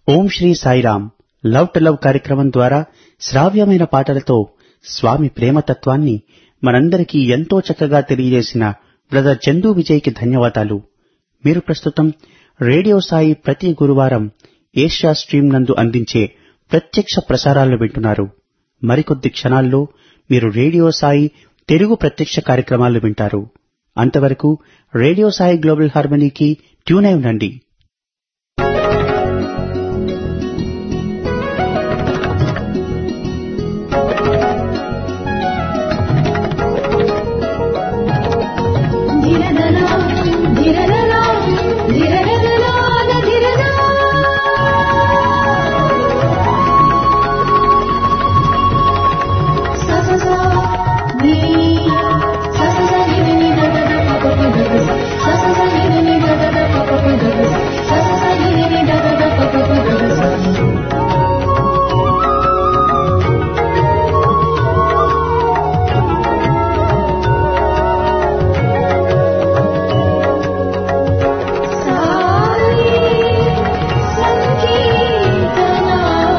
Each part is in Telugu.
Om Shri Sairam love to love కార్యక్రమం ద్వారా శ్రావ్యమైన పాటలతో స్వామి ప్రేమతత్వాన్ని మనందరికీ ఎంతో చక్కగా తెలియజేసిన బ్రదర్ చందు విజయ్కి ధన్యవాదాలు మీరు ప్రస్తుతం రేడియో సాయి ప్రతి గురువారం ఏషియా స్ట్రీమ్ నందు అందించే ప్రత్యక్ష ప్రసారాలను వింటున్నారు మరికొద్ది క్షణాల్లో మీరు రేడియో సాయి తెలుగు ప్రత్యక్ష కార్యక్రమాలు వింటారు అంతవరకు రేడియో సాయి గ్లోబల్ హార్మనీకి ట్యూన్ అయి ఉండండి ధిరదలా ధిరదలా ధిరదలా ధిరదలా సససా నీ సససా ని దదద పపపు దదస సససా ని దదద పపపు దదస సససా ని దదద పపపు దదస సాయి సంకీర్తనా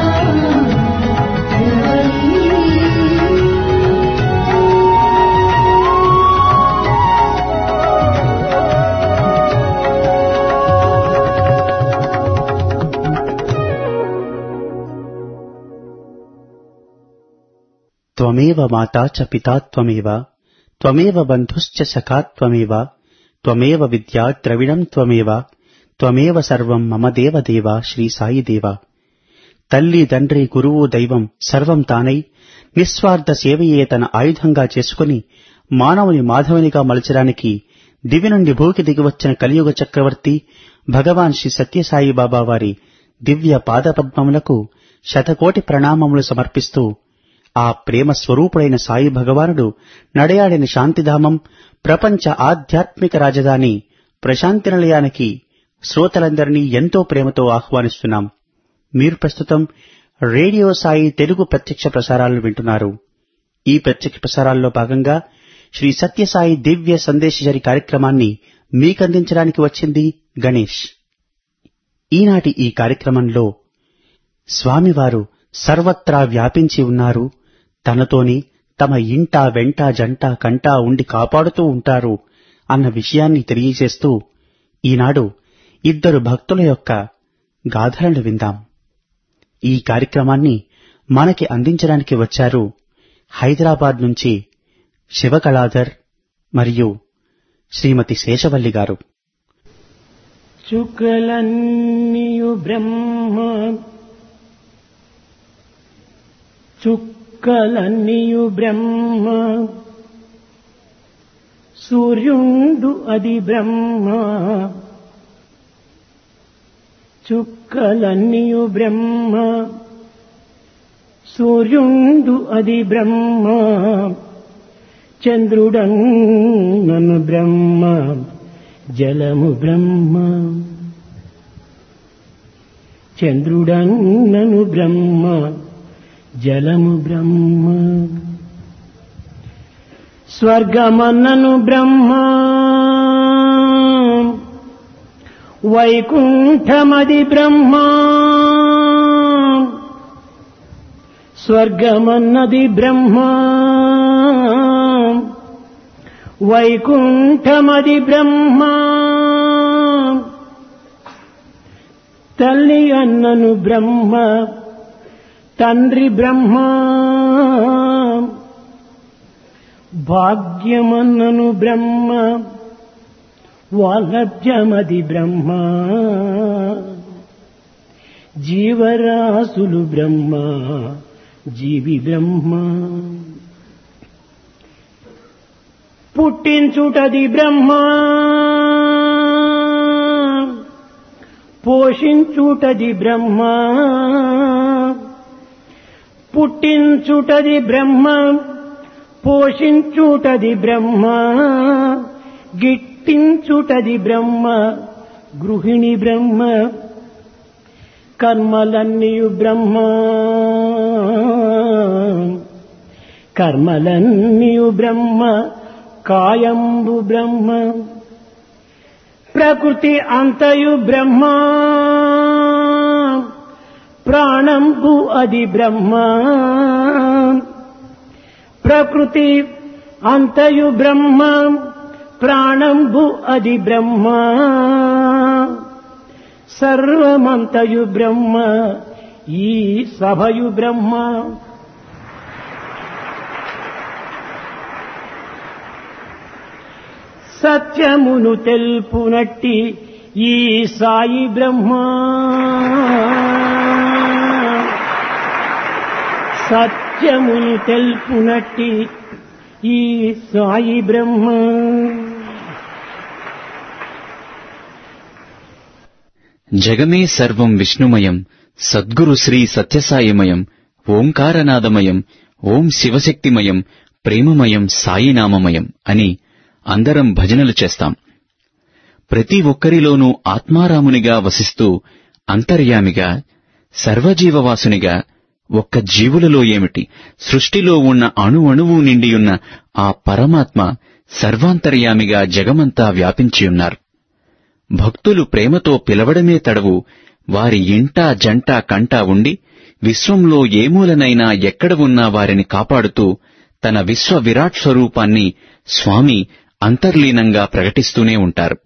త్వమేవ మాతా చ పితా త్వమేవ త్వమేవ బంధుశ్చ సఖా త్వమేవ త్వమేవ విద్యా ద్రవిణం త్వమేవ త్వమేవ సర్వం మమ దేవ దేవ శ్రీ సాయి దేవ తల్లి తండ్రి గురువు దైవం సర్వం తానై నిస్వార్థ సేవయే తన ఆయుధంగా చేసుకుని మానవుని మాధవునిగా మలచడానికి దివి నుండి భూకి దిగివచ్చిన కలియుగ చక్రవర్తి భగవాన్ శ్రీ సత్యసాయి బాబా వారి దివ్య పాదపద్మములకు శతకోటి ప్రణామములు సమర్పిస్తూ ఆ ప్రేమ స్వరూపుడైన సాయి భగవానుడు నడయాడిన శాంతిధామం ప్రపంచ ఆధ్యాత్మిక రాజధాని ప్రశాంతి నిలయానికి శ్రోతలందరినీ ఎంతో ప్రేమతో ఆహ్వానిస్తున్నాం మీరు ప్రస్తుతం రేడియో సాయి తెలుగు ప్రత్యక్ష ప్రసారాలను వింటున్నారు ఈ ప్రత్యక్ష ప్రసారాల్లో భాగంగా శ్రీ సత్యసాయి దివ్య సందేశజరి కార్యక్రమాన్ని మీకందించడానికి వచ్చింది గణేష్ ఈనాటి ఈ కార్యక్రమంలో స్వామివారు సర్వత్రా వ్యాపించి ఉన్నారు తనతోని తమ ఇంట వెంట జంట కంట ఉండి కాపాడుతూ ఉంటారు అన్న విషయాన్ని తెలియజేస్తూ ఈనాడు ఇద్దరు భక్తుల యొక్క గాథలను విందాం ఈ కార్యక్రమాన్ని మనకి అందించడానికి వచ్చారు హైదరాబాద్ నుంచి శివకళాధర్ మరియు శ్రీమతి శేషవల్లి గారు చుక్కలన్నీయు బ్రహ్మ చుక్కలన్నీయు బ్రహ్మ సూర్యుండు అది బ్రహ్మ చుక్కలన్నీయు బ్రహ్మ సూర్యుండు అది బ్రహ్మ చంద్రుడన్నను బ్రహ్మ జలము బ్రహ్మ చంద్రుడన్నను బ్రహ్మ జలము బ్రహ్మ స్వర్గమన్నను బ్రహ్మ వైకుంఠమది బ్రహ్మ స్వర్గమన్నది బ్రహ్మ వైకుంఠమది బ్రహ్మ తల్లి అన్నను బ్రహ్మ తండ్రి బ్రహ్మ భాగ్యమన్నను బ్రహ్మ వాలభ్యమది బ్రహ్మ జీవరాశులు బ్రహ్మ జీవి బ్రహ్మ పుట్టించుటది బ్రహ్మ పోషించుటది బ్రహ్మ పుట్టించుటది బ్రహ్మ పోషించుటది బ్రహ్మ గిట్టించుటది బ్రహ్మ గృహిణి బ్రహ్మ కర్మలన్నీయు బ్రహ్మ కర్మలన్నీయు బ్రహ్మ కాయంబు బ్రహ్మ ప్రకృతి అంతయు బ్రహ్మ ప్రాణంబు అది బ్రహ్మ ప్రకృతి అంతయు బ్రహ్మ ప్రాణంబు అది బ్రహ్మ సర్వమంతయు బ్రహ్మ ఈ సభయు బ్రహ్మ సత్యమును తెలుపునట్టి ఈ సాయి బ్రహ్మ సత్యమును తెలుపునట్టి ఈ సాయి బ్రహ్మ జగమే సర్వం విష్ణుమయం సద్గురు శ్రీ సత్యసాయిమయం ఓంకారనాదమయం ఓం శివశక్తిమయం ప్రేమమయం సాయినామమయం అని అందరం భజనలు చేస్తాం ప్రతి ఒక్కరిలోనూ ఆత్మారామునిగా వసిస్తూ అంతర్యామిగా సర్వజీవవాసునిగా ఒక్క జీవులలో ఏమిటి సృష్టిలో ఉన్న అణు అణువు నిండియున్న ఆ పరమాత్మ సర్వాంతర్యామిగా జగమంతా వ్యాపించియున్నారు భక్తులు ప్రేమతో పిలవడమే తడవు వారి ఇంట జంట కంట ఉండి విశ్వంలో ఏ మూలనైనా ఎక్కడ ఉన్నా వారిని కాపాడుతూ తన విశ్వ విరాట్ స్వరూపాన్ని స్వామి అంతర్లీనంగా ప్రకటిస్తూనే ఉంటారు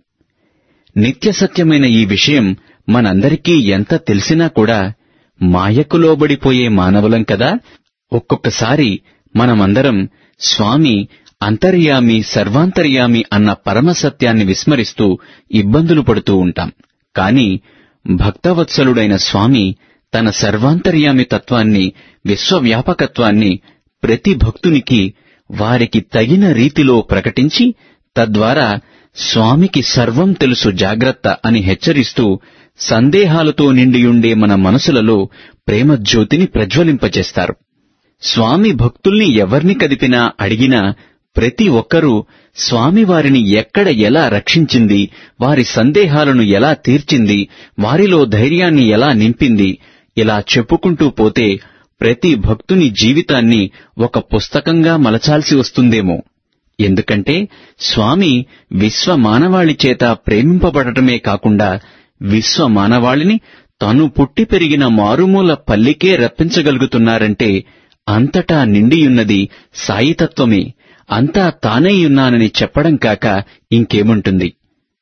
నిత్య సత్యమైన ఈ విషయం మనందరికీ ఎంత తెలిసినా కూడా మాయకు లోబడిపోయే మానవులం కదా ఒక్కొక్కసారి మనమందరం స్వామి అంతర్యామి సర్వాంతర్యామి అన్న పరమసత్యాన్ని విస్మరిస్తూ ఇబ్బందులు పడుతూ ఉంటాం కాని భక్తవత్సలుడైన స్వామి తన సర్వాంతర్యామి తత్వాన్ని విశ్వవ్యాపకత్వాన్ని ప్రతి భక్తునికి వారికి తగిన రీతిలో ప్రకటించి తద్వారా స్వామికి సర్వం తెలుసు జాగ్రత్త అని హెచ్చరిస్తూ సందేహాలతో నిండియుండే మన మనసులలో ప్రేమజ్యోతిని ప్రజ్వలింపచేస్తారు స్వామి భక్తుల్ని ఎవర్ని కదిపినా అడిగినా ప్రతి ఒక్కరూ స్వామి వారిని ఎక్కడ ఎలా రక్షించింది వారి సందేహాలను ఎలా తీర్చింది వారిలో ధైర్యాన్ని ఎలా నింపింది ఇలా చెప్పుకుంటూ పోతే ప్రతి భక్తుని జీవితాన్ని ఒక పుస్తకంగా మలచాల్సి వస్తుందేమో ఎందుకంటే స్వామి విశ్వ మానవాళి చేత ప్రేమింపబడటమే కాకుండా విశ్వ మానవాళిని తను పుట్టి పెరిగిన మారుమూల పల్లికే రప్పించగలుగుతున్నారంటే అంతటా నిండియున్నది సాయితత్వమే అంతా తానేయున్నానని చెప్పడం కాక ఇంకేముంటుంది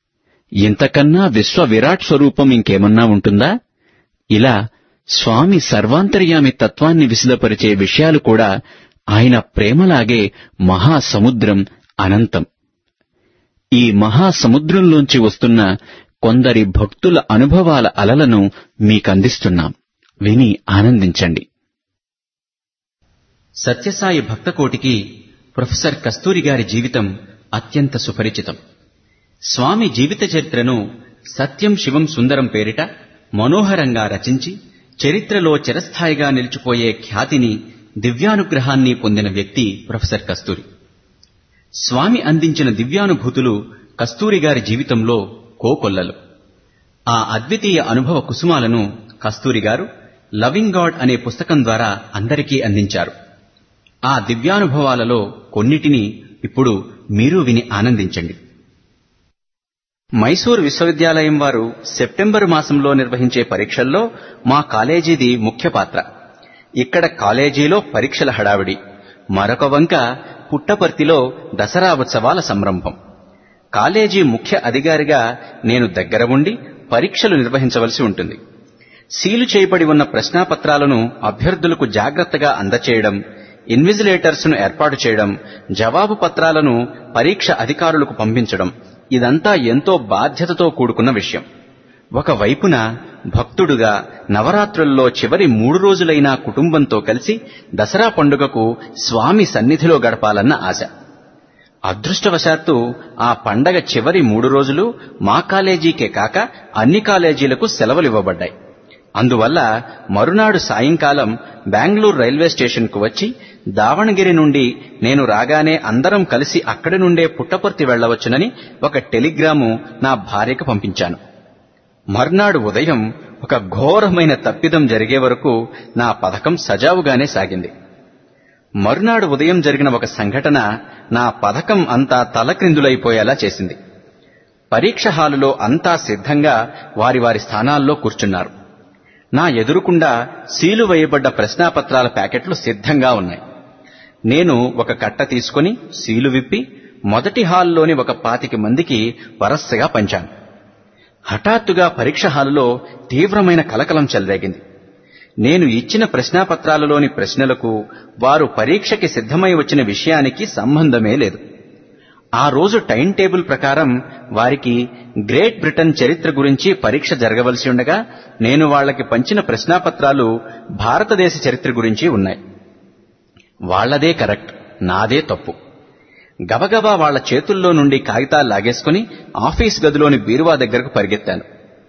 ఇంతకన్నా విశ్వ విరాట్ స్వరూపం ఇంకేమన్నా ఉంటుందా ఇలా స్వామి సర్వాంతర్యామి తత్వాన్ని విశదపరిచే విషయాలు కూడా ఆయన ప్రేమలాగే మహాసముద్రం అనంతం ఈ మహాసముద్రంలోంచి వస్తున్న కొందరి భక్తుల అనుభవాల అలలను మీకందిస్తున్నాం విని ఆనందించండి సత్యసాయి భక్తకోటికి ప్రొఫెసర్ కస్తూరి గారి జీవితం అత్యంత సుపరిచితం స్వామి జీవిత చరిత్రను సత్యం శివం సుందరం పేరిట మనోహరంగా రచించి చరిత్రలో చిరస్థాయిగా నిలిచిపోయే ఖ్యాతిని దివ్యానుగ్రహాన్ని పొందిన వ్యక్తి ప్రొఫెసర్ కస్తూరి స్వామి అందించిన దివ్యానుభూతులు కస్తూరి గారి జీవితంలో కోకొల్లలు ఆ అద్వితీయ అనుభవ కుసుమాలను కస్తూరి గారు లవింగ్ గాడ్ అనే పుస్తకం ద్వారా అందరికీ అందించారు ఆ దివ్యానుభవాలలో కొన్నిటిని ఇప్పుడు మీరు విని ఆనందించండి మైసూర్ విశ్వవిద్యాలయం వారు సెప్టెంబర్ మాసంలో నిర్వహించే పరీక్షల్లో మా కాలేజీది ముఖ్య పాత్ర ఇక్కడ కాలేజీలో పరీక్షల హడావిడి మరొక వంక పుట్టపర్తిలో దసరా ఉత్సవాల సంరంభం కాలేజీ ముఖ్య అధికారిగా నేను దగ్గర ఉండి పరీక్షలు నిర్వహించవలసి ఉంటుంది సీలు చేయబడి ఉన్న ప్రశ్నాపత్రాలను అభ్యర్థులకు జాగ్రత్తగా అందచేయడం ఇన్విజిలేటర్స్ ను ఏర్పాటు చేయడం జవాబు పత్రాలను పరీక్ష అధికారులకు పంపించడం ఇదంతా ఎంతో బాధ్యతతో కూడుకున్న విషయం ఒకవైపున భక్తుడుగా నవరాత్రుల్లో చివరి మూడు రోజులైనా కుటుంబంతో కలిసి దసరా పండుగకు స్వామి సన్నిధిలో గడపాలన్న ఆశ అదృష్టవశాత్తు ఆ పండగ చివరి మూడు రోజులు మా కాలేజీకే కాక అన్ని కాలేజీలకు సెలవులివ్వబడ్డాయి అందువల్ల మరునాడు సాయంకాలం బెంగళూరు రైల్వే స్టేషన్కు వచ్చి దావణగిరి నుండి నేను రాగానే అందరం కలిసి అక్కడి నుండే పుట్టపర్తి వెళ్లవచ్చునని ఒక టెలిగ్రాము నా భార్యకు పంపించాను మర్నాడు ఉదయం ఒక ఘోరమైన తప్పిదం జరిగే వరకు నా పథకం సజావుగానే సాగింది మరునాడు ఉదయం జరిగిన ఒక సంఘటన నా పథకం అంతా తలక్రిందులైపోయేలా చేసింది పరీక్ష హాలులో అంతా సిద్ధంగా వారి వారి స్థానాల్లో కూర్చున్నారు నా ఎదురుకుండా సీలు వేయబడ్డ ప్రశ్నాపత్రాల ప్యాకెట్లు సిద్ధంగా ఉన్నాయి నేను ఒక కట్ట తీసుకుని సీలు విప్పి మొదటి హాల్లోని ఒక పాతికి మందికి వరసగా పంచాను హఠాత్తుగా పరీక్ష హాలులో తీవ్రమైన కలకలం చెలరేగింది నేను ఇచ్చిన ప్రశ్నాపత్రాలలోని ప్రశ్నలకు వారు పరీక్షకి సిద్ధమై వచ్చిన విషయానికి సంబంధమే లేదు ఆ రోజు టైం టేబుల్ ప్రకారం వారికి గ్రేట్ బ్రిటన్ చరిత్ర గురించి పరీక్ష జరగవలసి ఉండగా నేను వాళ్ళకి పంచిన ప్రశ్నాపత్రాలు భారతదేశ చరిత్ర గురించి ఉన్నాయి వాళ్లదే కరెక్ట్ నాదే తప్పు గబగబా వాళ్ల చేతుల్లో నుండి కాగితాలు లాగేసుకుని ఆఫీస్ గదిలోని బీరువా దగ్గరకు పరిగెత్తాను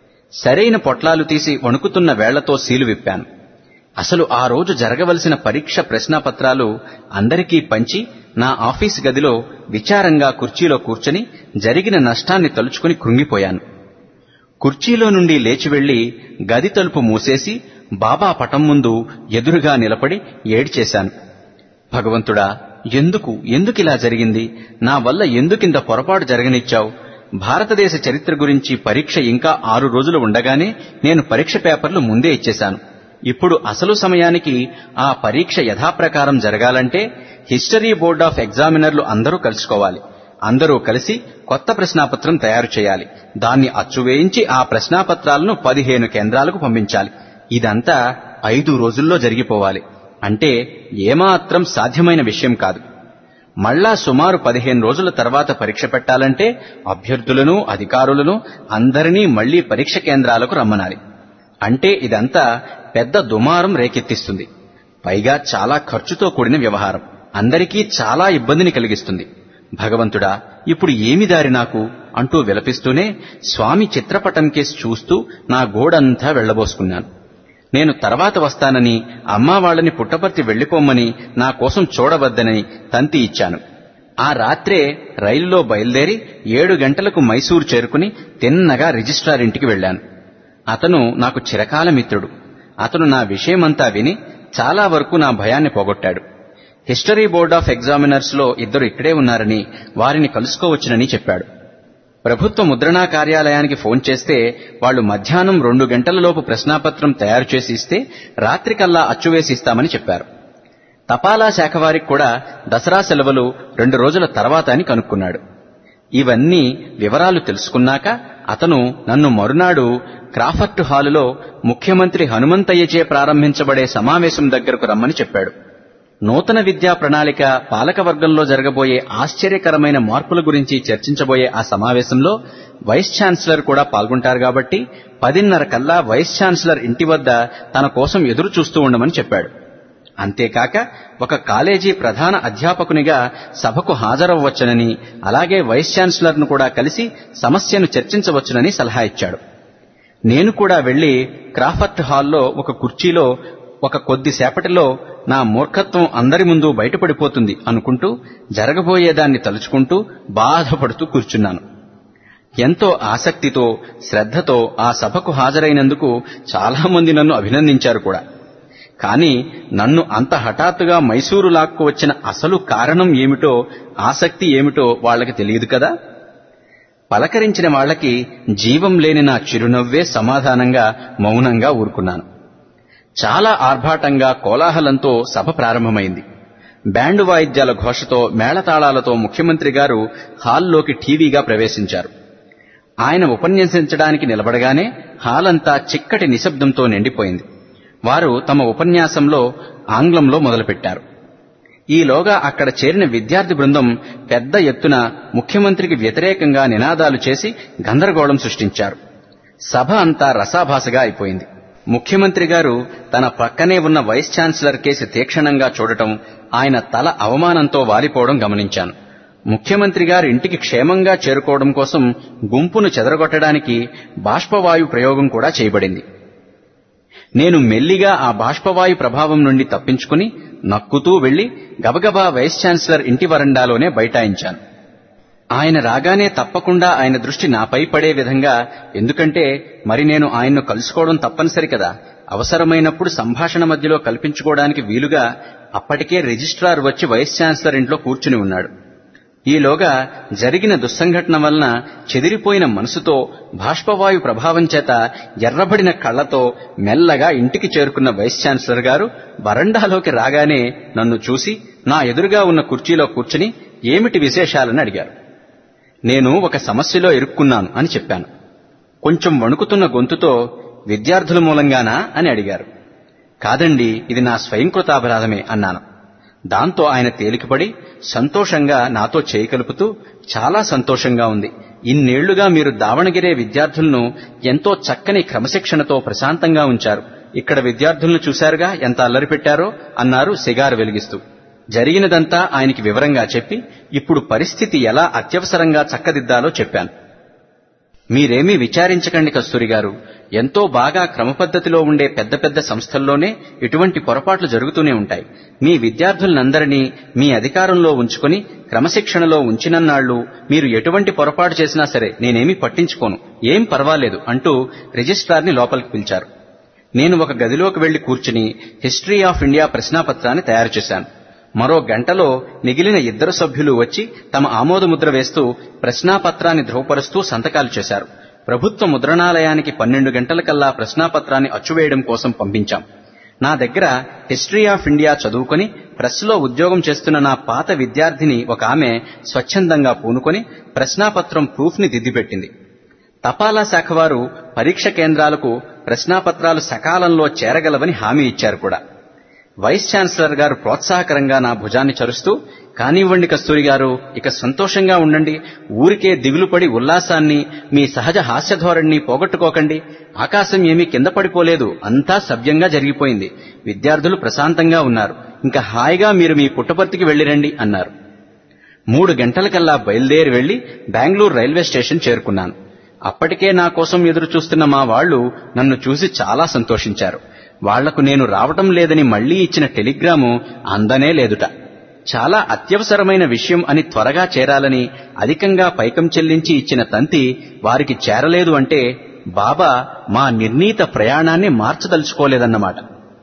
సరైన పొట్లాలు తీసి వణుకుతున్న వేళ్లతో సీలు విప్పాను అసలు ఆ రోజు జరగవలసిన పరీక్ష ప్రశ్నాపత్రాలు అందరికీ పంచి నా ఆఫీస్ గదిలో విచారంగా కుర్చీలో కూర్చొని జరిగిన నష్టాన్ని తలుచుకుని కృంగిపోయాను కుర్చీలో నుండి లేచి వెళ్లి గది తలుపు మూసేసి బాబా పటం ముందు ఎదురుగా నిలబడి ఏడ్చేశాను భగవంతుడా ఎందుకు ఎందుకిలా జరిగింది నా వల్ల ఎందుకింత పొరపాటు జరగనిచ్చావు భారతదేశ చరిత్ర గురించి పరీక్ష ఇంకా ఆరు రోజులు ఉండగానే నేను పరీక్ష పేపర్లు ముందే ఇచ్చేశాను ఇప్పుడు అసలు సమయానికి ఆ పరీక్ష యథాప్రకారం జరగాలంటే హిస్టరీ బోర్డ్ ఆఫ్ ఎగ్జామినర్లు అందరూ కలుసుకోవాలి అందరూ కలిసి కొత్త ప్రశ్నాపత్రం తయారు చేయాలి దాన్ని అచ్చువేయించి ఆ ప్రశ్నాపత్రాలను పదిహేను కేంద్రాలకు పంపించాలి ఇదంతా ఐదు రోజుల్లో జరిగిపోవాలి అంటే ఏమాత్రం సాధ్యమైన విషయం కాదు మళ్ళా సుమారు పదిహేను రోజుల తర్వాత పరీక్ష పెట్టాలంటే అభ్యర్థులను అధికారులను అందరినీ మళ్లీ పరీక్ష కేంద్రాలకు రమ్మనాలి అంటే ఇదంతా పెద్ద దుమారం రేకెత్తిస్తుంది పైగా చాలా ఖర్చుతో కూడిన వ్యవహారం అందరికీ చాలా ఇబ్బందిని కలిగిస్తుంది భగవంతుడా ఇప్పుడు ఏమి దారి నాకు అంటూ విలపిస్తూనే స్వామి చిత్రపటం కేసి చూస్తూ నా గోడంతా వెళ్లబోసుకున్నాను నేను తర్వాత వస్తానని అమ్మా వాళ్ళని పుట్టపర్తి వెళ్లిపోమ్మని నా కోసం చూడవద్దనని తంతి ఇచ్చాను ఆ రాత్రే రైలులో బయలుదేరి ఏడు గంటలకు మైసూరు చేరుకుని తిన్నగా రిజిస్ట్రార్ ఇంటికి వెళ్లాను అతను నాకు చిరకాల మిత్రుడు అతను నా విషయమంతా విని చాలా వరకు నా భయాన్ని పోగొట్టాడు హిస్టరీ బోర్డ్ ఆఫ్ ఎగ్జామినర్స్ లో ఇద్దరు ఇక్కడే ఉన్నారని వారిని కలుసుకోవచ్చునని చెప్పాడు ప్రభుత్వ ముద్రణా కార్యాలయానికి ఫోన్ చేస్తే వాళ్లు మధ్యాహ్నం రెండు గంటలలోపు ప్రశ్నాపత్రం తయారు చేసి ఇస్తే రాత్రికల్లా అచ్చువేసి ఇస్తామని చెప్పారు తపాలా శాఖ వారికి కూడా దసరా సెలవులు రెండు రోజుల తర్వాత అని కనుక్కున్నాడు ఇవన్నీ వివరాలు తెలుసుకున్నాక అతను నన్ను మరునాడు క్రాఫర్ట్ హాలులో ముఖ్యమంత్రి హనుమంతయ్యచే ప్రారంభించబడే సమావేశం దగ్గరకు రమ్మని చెప్పాడు నూతన విద్యా ప్రణాళిక పాలకవర్గంలో జరగబోయే ఆశ్చర్యకరమైన మార్పుల గురించి చర్చించబోయే ఆ సమావేశంలో వైస్ ఛాన్సలర్ కూడా పాల్గొంటారు కాబట్టి పదిన్నర కల్లా వైస్ ఛాన్సలర్ ఇంటి వద్ద తన కోసం ఎదురు చూస్తూ ఉండమని చెప్పాడు అంతేకాక ఒక కాలేజీ ప్రధాన అధ్యాపకునిగా సభకు హాజరవ్వచ్చునని అలాగే వైస్ ఛాన్సలర్ను కూడా కలిసి సమస్యను చర్చించవచ్చునని సలహా ఇచ్చాడు నేను కూడా వెళ్లి క్రాఫర్ట్ హాల్లో ఒక కుర్చీలో ఒక కొద్దిసేపటిలో నా మూర్ఖత్వం అందరి ముందు బయటపడిపోతుంది అనుకుంటూ జరగబోయేదాన్ని తలుచుకుంటూ బాధపడుతూ కూర్చున్నాను ఎంతో ఆసక్తితో శ్రద్ధతో ఆ సభకు హాజరైనందుకు చాలా మంది నన్ను అభినందించారు కూడా కానీ నన్ను అంత హఠాత్తుగా మైసూరు లాక్కు వచ్చిన అసలు కారణం ఏమిటో ఆసక్తి ఏమిటో వాళ్ళకి తెలియదు కదా పలకరించిన వాళ్ళకి జీవం లేని నా చిరునవ్వే సమాధానంగా మౌనంగా ఊరుకున్నాను చాలా ఆర్భాటంగా కోలాహలంతో సభ ప్రారంభమైంది బ్యాండు వాయిద్యాల ఘోషతో మేళతాళాలతో ముఖ్యమంత్రి గారు హాల్లోకి టీవీగా ప్రవేశించారు ఆయన ఉపన్యసించడానికి నిలబడగానే హాల్ అంతా చిక్కటి నిశ్శబ్దంతో నిండిపోయింది వారు తమ ఉపన్యాసంలో ఆంగ్లంలో మొదలుపెట్టారు ఈలోగా అక్కడ చేరిన విద్యార్థి బృందం పెద్ద ఎత్తున ముఖ్యమంత్రికి వ్యతిరేకంగా నినాదాలు చేసి గందరగోళం సృష్టించారు సభ అంతా రసాభాసగా అయిపోయింది ముఖ్యమంత్రి గారు తన పక్కనే ఉన్న వైస్ ఛాన్సలర్ కేసి తీక్షణంగా చూడటం ఆయన తల అవమానంతో వాలిపోవడం గమనించాను ముఖ్యమంత్రి గారు ఇంటికి క్షేమంగా చేరుకోవడం కోసం గుంపును చెదరగొట్టడానికి బాష్పవాయు ప్రయోగం కూడా చేయబడింది నేను మెల్లిగా ఆ బాష్పవాయు ప్రభావం నుండి తప్పించుకుని నక్కుతూ వెళ్లి గబగబా వైస్ ఛాన్సలర్ ఇంటి వరండాలోనే బైఠాయించాను ఆయన రాగానే తప్పకుండా ఆయన దృష్టి నాపై పడే విధంగా ఎందుకంటే మరి నేను ఆయన్ను కలుసుకోవడం తప్పనిసరి కదా అవసరమైనప్పుడు సంభాషణ మధ్యలో కల్పించుకోవడానికి వీలుగా అప్పటికే రిజిస్ట్రార్ వచ్చి వైస్ ఛాన్సలర్ ఇంట్లో కూర్చుని ఉన్నాడు ఈలోగా జరిగిన దుస్సంఘటన వలన చెదిరిపోయిన మనసుతో బాష్పవాయు ప్రభావం చేత ఎర్రబడిన కళ్లతో మెల్లగా ఇంటికి చేరుకున్న వైస్ ఛాన్సలర్ గారు వరండాలోకి రాగానే నన్ను చూసి నా ఎదురుగా ఉన్న కుర్చీలో కూర్చుని ఏమిటి విశేషాలని అడిగారు నేను ఒక సమస్యలో ఇరుక్కున్నాను అని చెప్పాను కొంచెం వణుకుతున్న గొంతుతో విద్యార్థుల మూలంగానా అని అడిగారు కాదండి ఇది నా స్వయంకృతాపరాధమే అన్నాను దాంతో ఆయన తేలికపడి సంతోషంగా నాతో చేయి కలుపుతూ చాలా సంతోషంగా ఉంది ఇన్నేళ్లుగా మీరు దావణగిరే విద్యార్థులను ఎంతో చక్కని క్రమశిక్షణతో ప్రశాంతంగా ఉంచారు ఇక్కడ విద్యార్థులను చూశారుగా ఎంత అల్లరి పెట్టారో అన్నారు సిగారు వెలిగిస్తూ జరిగినదంతా ఆయనకి వివరంగా చెప్పి ఇప్పుడు పరిస్థితి ఎలా అత్యవసరంగా చక్కదిద్దాలో చెప్పాను మీరేమీ విచారించకండి కస్తూరి గారు ఎంతో బాగా క్రమపద్ధతిలో ఉండే పెద్ద పెద్ద సంస్థల్లోనే ఇటువంటి పొరపాట్లు జరుగుతూనే ఉంటాయి మీ విద్యార్థులందరినీ మీ అధికారంలో ఉంచుకొని క్రమశిక్షణలో ఉంచినన్నాళ్లు మీరు ఎటువంటి పొరపాటు చేసినా సరే నేనేమీ పట్టించుకోను ఏం పర్వాలేదు అంటూ రిజిస్ట్రార్ని లోపలికి పిలిచారు నేను ఒక గదిలోకి వెళ్లి కూర్చుని హిస్టరీ ఆఫ్ ఇండియా ప్రశ్నాపత్రాన్ని తయారు చేశాను మరో గంటలో మిగిలిన ఇద్దరు సభ్యులు వచ్చి తమ ఆమోదముద్ర వేస్తూ ప్రశ్నాపత్రాన్ని ధృవపరుస్తూ సంతకాలు చేశారు ప్రభుత్వ ముద్రణాలయానికి పన్నెండు గంటలకల్లా ప్రశ్నాపత్రాన్ని అచ్చువేయడం కోసం పంపించాం నా దగ్గర హిస్టరీ ఆఫ్ ఇండియా చదువుకొని ప్రెస్లో ఉద్యోగం చేస్తున్న నా పాత విద్యార్థిని ఒక ఆమె స్వచ్ఛందంగా పూనుకొని ప్రశ్నాపత్రం ప్రూఫ్ని దిద్దిపెట్టింది తపాలా శాఖ వారు పరీక్ష కేంద్రాలకు ప్రశ్నాపత్రాలు సకాలంలో చేరగలవని హామీ ఇచ్చారు కూడా వైస్ ఛాన్సలర్ గారు ప్రోత్సాహకరంగా నా భుజాన్ని చరుస్తూ కానివ్వండి కస్తూరి గారు ఇక సంతోషంగా ఉండండి ఊరికే దిగులుపడి ఉల్లాసాన్ని మీ సహజ హాస్యధోరణిని పోగొట్టుకోకండి ఆకాశం ఏమీ కింద పడిపోలేదు అంతా సవ్యంగా జరిగిపోయింది విద్యార్థులు ప్రశాంతంగా ఉన్నారు ఇంకా హాయిగా మీరు మీ పుట్టపర్తికి వెళ్ళిరండి అన్నారు మూడు గంటలకల్లా బయలుదేరి వెళ్లి బెంగళూరు రైల్వే స్టేషన్ చేరుకున్నాను అప్పటికే నా కోసం ఎదురు చూస్తున్న మా వాళ్లు నన్ను చూసి చాలా సంతోషించారు వాళ్లకు నేను రావటం లేదని మళ్లీ ఇచ్చిన టెలిగ్రాము అందనే లేదుట చాలా అత్యవసరమైన విషయం అని త్వరగా చేరాలని అధికంగా పైకం చెల్లించి ఇచ్చిన తంతి వారికి చేరలేదు అంటే బాబా మా నిర్ణీత ప్రయాణాన్ని మార్చదలుచుకోలేదన్నమాట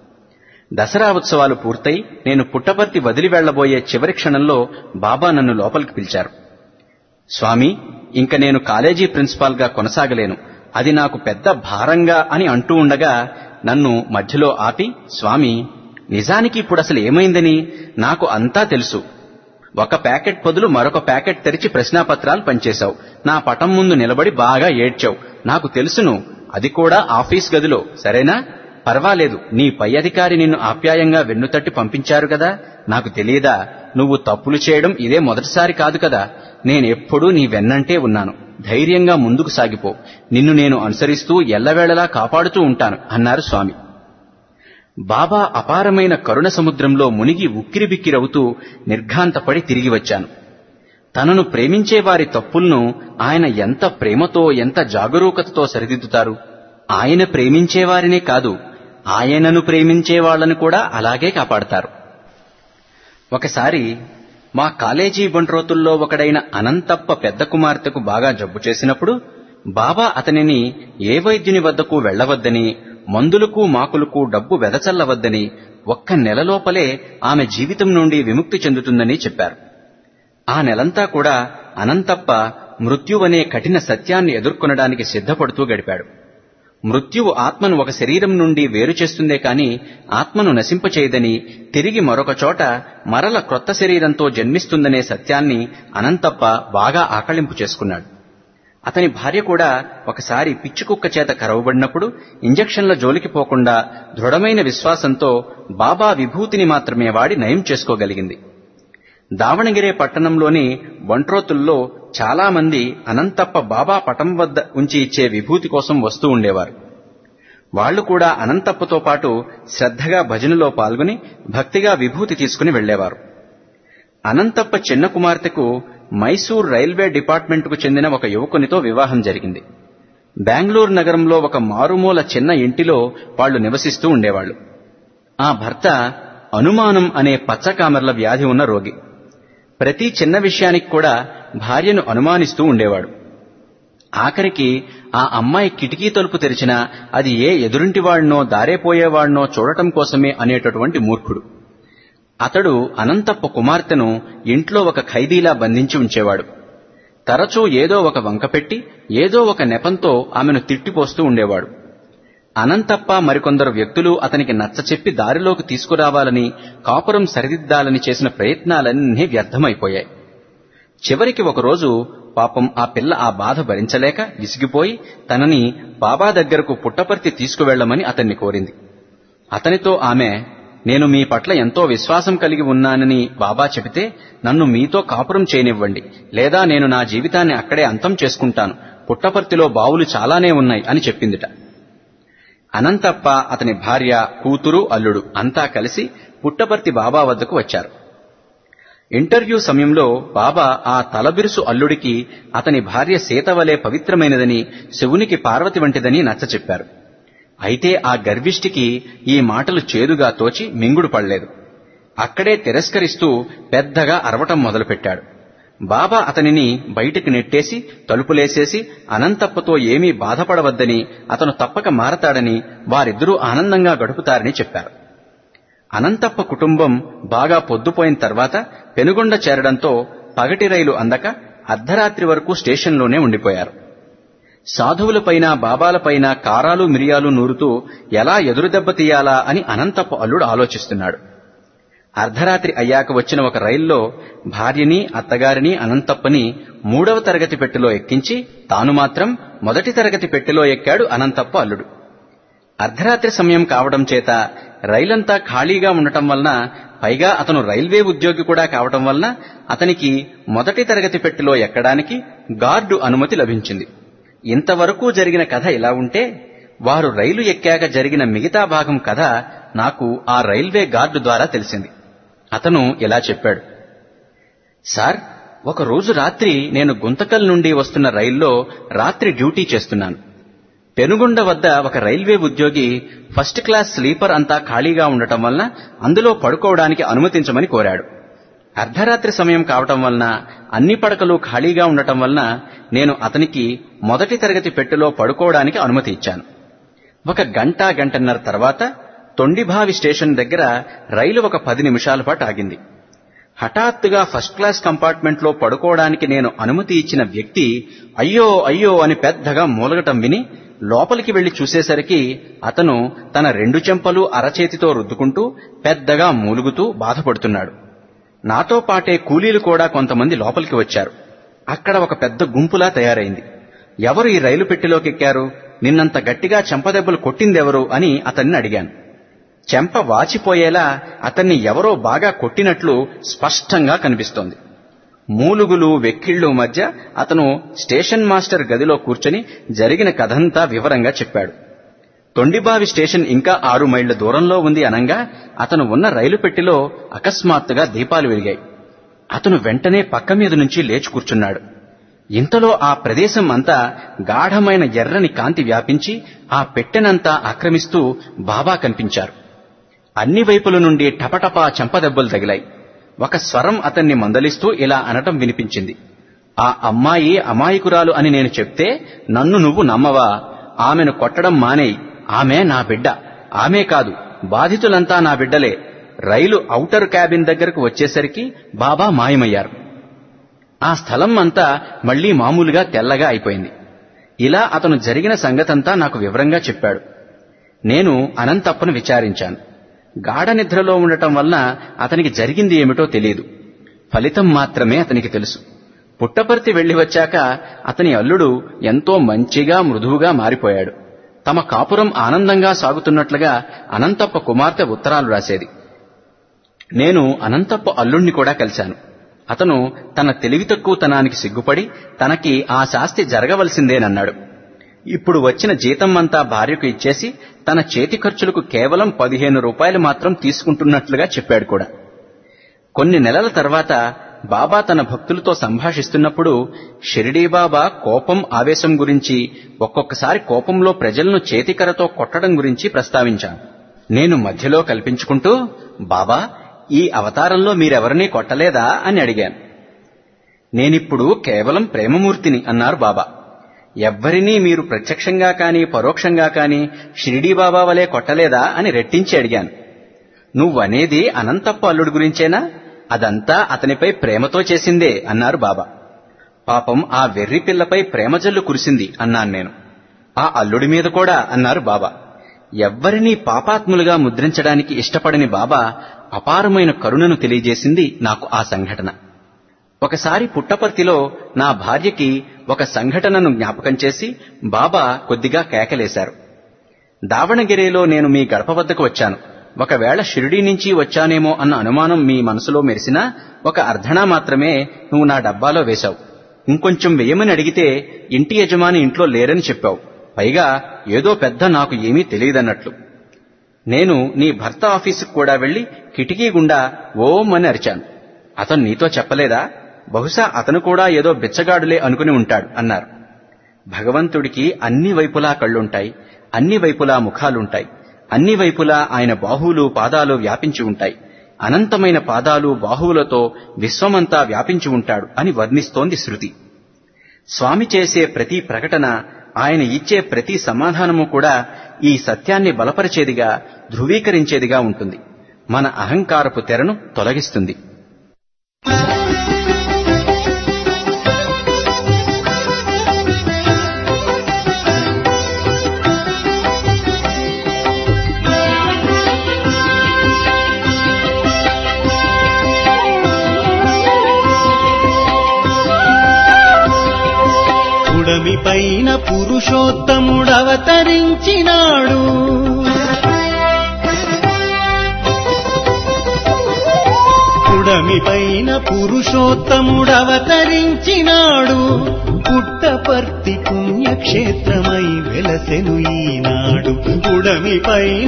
దసరా ఉత్సవాలు పూర్తయి నేను పుట్టపర్తి వదిలి వెళ్లబోయే చివరి క్షణంలో బాబా నన్ను లోపలికి పిలిచారు స్వామి ఇంక నేను కాలేజీ ప్రిన్సిపాల్గా కొనసాగలేను అది నాకు పెద్ద భారంగా అని అంటూ ఉండగా నన్ను మధ్యలో ఆపి స్వామి నిజానికి ఇప్పుడు అసలు ఏమైందని నాకు అంతా తెలుసు ఒక ప్యాకెట్ పొదులు మరొక ప్యాకెట్ తెరిచి ప్రశ్నాపత్రాలు పనిచేశావు నా పటం ముందు నిలబడి బాగా ఏడ్చావు నాకు తెలుసును అది కూడా ఆఫీస్ గదిలో సరేనా పర్వాలేదు నీ పై అధికారి నిన్ను ఆప్యాయంగా వెన్నుతట్టి పంపించారు కదా నాకు తెలియదా నువ్వు తప్పులు చేయడం ఇదే మొదటిసారి కాదు కదా నేనెప్పుడూ నీ వెన్నంటే ఉన్నాను ధైర్యంగా ముందుకు సాగిపో నిన్ను నేను అనుసరిస్తూ ఎల్లవేళలా కాపాడుతూ ఉంటాను అన్నారు స్వామి బాబా అపారమైన కరుణ సముద్రంలో మునిగి ఉక్కిరిబిక్కిరవుతూ నిర్ఘాంతపడి తిరిగి వచ్చాను తనను ప్రేమించే వారి తప్పులను ఆయన ఎంత ప్రేమతో ఎంత జాగరూకతతో సరిదిద్దుతారు ఆయన ప్రేమించేవారినే కాదు ఆయనను ప్రేమించే వాళ్ళను కూడా అలాగే కాపాడతారు ఒకసారి మా కాలేజీ బంట్రోతుల్లో ఒకడైన అనంతప్ప పెద్ద కుమార్తెకు బాగా జబ్బు చేసినప్పుడు బాబా అతనిని ఏ వైద్యుని వద్దకు వెళ్లవద్దని మందులకు మాకులకు డబ్బు వెదచల్లవద్దని ఒక్క నెలలోపలే ఆమె జీవితం నుండి విముక్తి చెందుతుందని చెప్పారు ఆ నెలంతా కూడా అనంతప్ప మృత్యువనే కఠిన సత్యాన్ని ఎదుర్కొనడానికి సిద్ధపడుతూ గడిపాడు మృత్యువు ఆత్మను ఒక శరీరం నుండి వేరు చేస్తుందే కాని ఆత్మను నశింపచేయదని తిరిగి మరొక చోట మరల క్రొత్త శరీరంతో జన్మిస్తుందనే సత్యాన్ని అనంతప్ప బాగా ఆకళింపు చేసుకున్నాడు అతని భార్య కూడా ఒకసారి పిచ్చికుక్క చేత కరవబడినప్పుడు ఇంజక్షన్ల జోలికి పోకుండా దృఢమైన విశ్వాసంతో బాబా విభూతిని మాత్రమే వాడి నయం చేసుకోగలిగింది దావణగిరే పట్టణంలోని బంట్రోతుల్లో చాలా మంది అనంతప్ప బాబా పటం వద్ద ఉంచి ఇచ్చే విభూతి కోసం వస్తూ ఉండేవారు వాళ్లు కూడా అనంతప్పతో పాటు శ్రద్ధగా భజనలో పాల్గొని భక్తిగా విభూతి తీసుకుని వెళ్లేవారు అనంతప్ప చిన్న కుమార్తెకు మైసూర్ రైల్వే డిపార్ట్మెంటుకు చెందిన ఒక యువకునితో వివాహం జరిగింది బెంగళూరు నగరంలో ఒక మారుమూల చిన్న ఇంటిలో వాళ్లు నివసిస్తూ ఉండేవాళ్లు ఆ భర్త అనుమానం అనే పచ్చకామెర్ల వ్యాధి ఉన్న రోగి ప్రతి చిన్న విషయానికి కూడా భార్యను అనుమానిస్తూ ఉండేవాడు ఆఖరికి ఆ అమ్మాయి కిటికీ తలుపు తెరిచినా అది ఏ ఎదురింటి వాడినో దారేపోయేవాడినో చూడటం కోసమే అనేటటువంటి మూర్ఖుడు అతడు అనంతప్ప కుమార్తెను ఇంట్లో ఒక ఖైదీలా బంధించి ఉంచేవాడు తరచూ ఏదో ఒక వంక పెట్టి ఏదో ఒక నెపంతో ఆమెను తిట్టిపోస్తూ ఉండేవాడు అనంతప్ప మరికొందరు వ్యక్తులు అతనికి నచ్చచెప్పి దారిలోకి తీసుకురావాలని కాపురం సరిదిద్దాలని చేసిన ప్రయత్నాలన్నీ వ్యర్థమైపోయాయి చివరికి ఒకరోజు పాపం ఆ పిల్ల ఆ బాధ భరించలేక విసిగిపోయి తనని బాబా దగ్గరకు పుట్టపర్తి తీసుకువెళ్లమని అతన్ని కోరింది అతనితో ఆమె నేను మీ పట్ల ఎంతో విశ్వాసం కలిగి ఉన్నానని బాబా చెబితే నన్ను మీతో కాపురం చేయనివ్వండి లేదా నేను నా జీవితాన్ని అక్కడే అంతం చేసుకుంటాను పుట్టపర్తిలో బావులు చాలానే ఉన్నాయి అని చెప్పిందిట అనంతప్ప అతని భార్య కూతురు అల్లుడు అంతా కలిసి పుట్టపర్తి బాబా వద్దకు వచ్చారు ఇంటర్వ్యూ సమయంలో బాబా ఆ తలబిరుసు అల్లుడికి అతని భార్య సీత వలె పవిత్రమైనదని శివునికి పార్వతి వంటిదని నచ్చచెప్పారు అయితే ఆ గర్విష్టికి ఈ మాటలు చేదుగా తోచి మింగుడు పడలేదు అక్కడే తిరస్కరిస్తూ పెద్దగా అరవటం మొదలుపెట్టాడు బాబా అతనిని బయటికి నెట్టేసి తలుపులేసేసి అనంతప్పతో ఏమీ బాధపడవద్దని అతను తప్పక మారతాడని వారిద్దరూ ఆనందంగా గడుపుతారని చెప్పారు అనంతప్ప కుటుంబం బాగా పొద్దుపోయిన తర్వాత పెనుగొండ చేరడంతో పగటి రైలు అందక అర్ధరాత్రి వరకు స్టేషన్లోనే ఉండిపోయారు సాధువులపైన బాబాలపైన కారాలు మిరియాలు నూరుతూ ఎలా ఎదురుదెబ్బ తీయాలా అని అనంతప్ప అల్లుడు ఆలోచిస్తున్నాడు అర్ధరాత్రి అయ్యాక వచ్చిన ఒక రైల్లో భార్యని అత్తగారిని అనంతప్పని మూడవ తరగతి పెట్టెలో ఎక్కించి తాను మాత్రం మొదటి తరగతి పెట్టెలో ఎక్కాడు అనంతప్ప అల్లుడు అర్ధరాత్రి సమయం కావడం చేత రైలంతా ఖాళీగా ఉండటం వలన పైగా అతను రైల్వే ఉద్యోగి కూడా కావటం వలన అతనికి మొదటి తరగతి పెట్టెలో ఎక్కడానికి గార్డు అనుమతి లభించింది ఇంతవరకు జరిగిన కథ ఇలా ఉంటే వారు రైలు ఎక్కాక జరిగిన మిగతా భాగం కథ నాకు ఆ రైల్వే గార్డు ద్వారా తెలిసింది అతను ఇలా చెప్పాడు సార్ ఒక రోజు రాత్రి నేను గుంతకల్ నుండి వస్తున్న రైల్లో రాత్రి డ్యూటీ చేస్తున్నాను పెనుగొండ వద్ద ఒక రైల్వే ఉద్యోగి ఫస్ట్ క్లాస్ స్లీపర్ అంతా ఖాళీగా ఉండటం వలన అందులో పడుకోవడానికి అనుమతించమని కోరాడు అర్ధరాత్రి సమయం కావటం వలన అన్ని పడకలు ఖాళీగా ఉండటం వలన నేను అతనికి మొదటి తరగతి పెట్టెలో పడుకోవడానికి అనుమతి ఇచ్చాను ఒక గంట గంటన్నర తర్వాత తొండిభావి స్టేషన్ దగ్గర రైలు ఒక పది నిమిషాల పాటు ఆగింది హఠాత్తుగా ఫస్ట్ క్లాస్ కంపార్ట్మెంట్లో పడుకోవడానికి నేను అనుమతి ఇచ్చిన వ్యక్తి అయ్యో అయ్యో అని పెద్దగా మూలగటం విని లోపలికి వెళ్లి చూసేసరికి అతను తన రెండు చెంపలు అరచేతితో రుద్దుకుంటూ పెద్దగా మూలుగుతూ బాధపడుతున్నాడు నాతో పాటే కూలీలు కూడా కొంతమంది లోపలికి వచ్చారు అక్కడ ఒక పెద్ద గుంపులా తయారైంది ఎవరు ఈ రైలు పెట్టెలోకి ఎక్కారు నిన్నంత గట్టిగా చెంపదెబ్బలు కొట్టిందెవరు అని అతన్ని అడిగాను చెంప వాచిపోయేలా అతన్ని ఎవరో బాగా కొట్టినట్లు స్పష్టంగా కనిపిస్తోంది మూలుగులు వెక్కిళ్ళు మధ్య అతను స్టేషన్ మాస్టర్ గదిలో కూర్చొని జరిగిన కథంతా వివరంగా చెప్పాడు తొండిబావి స్టేషన్ ఇంకా ఆరు మైళ్ల దూరంలో ఉంది అనంగా అతను ఉన్న రైలు పెట్టెలో అకస్మాత్తుగా దీపాలు వెలిగాయి అతను వెంటనే పక్క మీద నుంచి లేచి కూర్చున్నాడు ఇంతలో ఆ ప్రదేశం అంతా గాఢమైన ఎర్రని కాంతి వ్యాపించి ఆ పెట్టెనంతా ఆక్రమిస్తూ బాబా కనిపించారు అన్ని వైపుల నుండి టపటపా చెంపదెబ్బలు తగిలాయి ఒక స్వరం అతన్ని మందలిస్తూ ఇలా అనటం వినిపించింది ఆ అమ్మాయి అమాయకురాలు అని నేను చెప్తే నన్ను నువ్వు నమ్మవా ఆమెను కొట్టడం మానేయి ఆమె నా బిడ్డ ఆమె కాదు బాధితులంతా నా బిడ్డలే రైలు ఔటర్ క్యాబిన్ దగ్గరకు వచ్చేసరికి బాబా మాయమయ్యారు ఆ స్థలం అంతా మళ్లీ మామూలుగా తెల్లగా అయిపోయింది ఇలా అతను జరిగిన సంగతంతా నాకు వివరంగా చెప్పాడు నేను అనంతప్పను విచారించాను గాఢ నిద్రలో ఉండటం వలన అతనికి జరిగింది ఏమిటో తెలియదు ఫలితం మాత్రమే అతనికి తెలుసు పుట్టపర్తి వెళ్లి వచ్చాక అతని అల్లుడు ఎంతో మంచిగా మృదువుగా మారిపోయాడు తమ కాపురం ఆనందంగా సాగుతున్నట్లుగా అనంతప్ప కుమార్తె ఉత్తరాలు రాసేది నేను అనంతప్ప అల్లుణ్ణి కూడా కలిశాను అతను తన తెలివి తక్కువతనానికి సిగ్గుపడి తనకి ఆ శాస్తి జరగవలసిందేనన్నాడు ఇప్పుడు వచ్చిన జీతం అంతా భార్యకు ఇచ్చేసి తన చేతి ఖర్చులకు కేవలం పదిహేను రూపాయలు మాత్రం తీసుకుంటున్నట్లుగా చెప్పాడు కూడా కొన్ని నెలల తర్వాత బాబా తన భక్తులతో సంభాషిస్తున్నప్పుడు షిరిడీ బాబా కోపం ఆవేశం గురించి ఒక్కొక్కసారి కోపంలో ప్రజలను చేతికరతో కొట్టడం గురించి ప్రస్తావించాను నేను మధ్యలో కల్పించుకుంటూ బాబా ఈ అవతారంలో మీరెవరినీ కొట్టలేదా అని అడిగాను నేనిప్పుడు కేవలం ప్రేమమూర్తిని అన్నారు బాబా ఎవ్వరినీ మీరు ప్రత్యక్షంగా కాని పరోక్షంగా కాని షిరిడీ బాబా వలె కొట్టలేదా అని రెట్టించి అడిగాను నువ్వనేది అనంతప్ప అల్లుడి గురించేనా అదంతా అతనిపై ప్రేమతో చేసిందే అన్నారు బాబా పాపం ఆ వెర్రి పిల్లపై ప్రేమజల్లు కురిసింది అన్నాను నేను ఆ అల్లుడి మీద కూడా అన్నారు బాబా ఎవ్వరినీ పాపాత్ములుగా ముద్రించడానికి ఇష్టపడని బాబా అపారమైన కరుణను తెలియజేసింది నాకు ఆ సంఘటన ఒకసారి పుట్టపర్తిలో నా భార్యకి ఒక సంఘటనను జ్ఞాపకం చేసి బాబా కొద్దిగా కేకలేశారు దావణగిరిలో నేను మీ గడప వద్దకు వచ్చాను ఒకవేళ షిరిడీ నుంచి వచ్చానేమో అన్న అనుమానం మీ మనసులో మెరిసినా ఒక అర్ధనా మాత్రమే నువ్వు నా డబ్బాలో వేశావు ఇంకొంచెం వేయమని అడిగితే ఇంటి యజమాని ఇంట్లో లేరని చెప్పావు పైగా ఏదో పెద్ద నాకు ఏమీ తెలియదన్నట్లు నేను నీ భర్త ఆఫీసుకు కూడా వెళ్లి కిటికీ గుండా ఓం అని అరిచాను అతను నీతో చెప్పలేదా బహుశా అతను కూడా ఏదో బిచ్చగాడులే అనుకుని ఉంటాడు అన్నారు భగవంతుడికి అన్ని వైపులా కళ్ళుంటాయి అన్ని వైపులా ముఖాలుంటాయి అన్ని వైపులా ఆయన బాహువులు పాదాలు వ్యాపించి ఉంటాయి అనంతమైన పాదాలు బాహువులతో విశ్వమంతా వ్యాపించి ఉంటాడు అని వర్ణిస్తోంది శృతి స్వామి చేసే ప్రతి ప్రకటన ఆయన ఇచ్చే ప్రతి సమాధానము కూడా ఈ సత్యాన్ని బలపరిచేదిగా ధృవీకరించేదిగా ఉంటుంది మన అహంకారపు తెరను తొలగిస్తుంది పుడమి పైన పురుషోత్తముడవతరించినాడు పుడమి పైన పురుషోత్తముడవతరించినాడు పుట్టపర్తి పుణ్యక్షేత్రమై వెలసెను ఈనాడు పుడమి పైన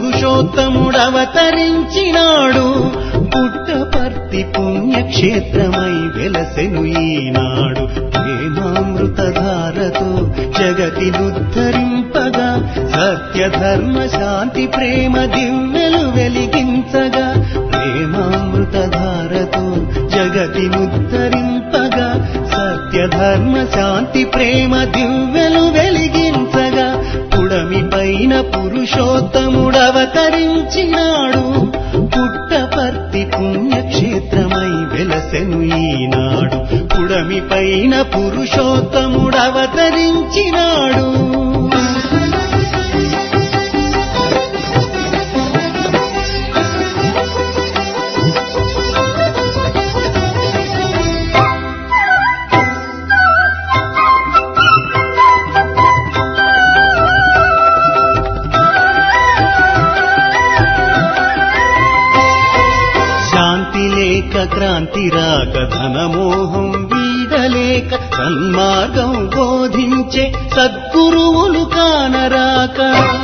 పురుషోత్తముడవతరించినాడు పుట్టపర్తి పుణ్యక్షేత్రమై వెలసెను ఈనాడు ప్రేమామృతధారతో జగతినుద్ధరింపగా సత్యధర్మ శాంతి ప్రేమ దివ్యలు వెలిగించగా ప్రేమామృతధారతో జగతినుద్ధరింపగా సత్యధర్మ శాంతి ప్రేమ దివ్యలు వెలిగించగా పుడమి పైన పురుషోత్తముడవతరించినాడు పుట్టపర్తి పుణ్యక్షేత్రమై వెలసెను ఈనాడు పుడమి పైన పురుషోత్తముడవతరించినాడు శాంతి లేక క్రాంతి రాక ధనమోహం వీడలేక సన్మార్గం బోధించే సద్గురువులు కానరాక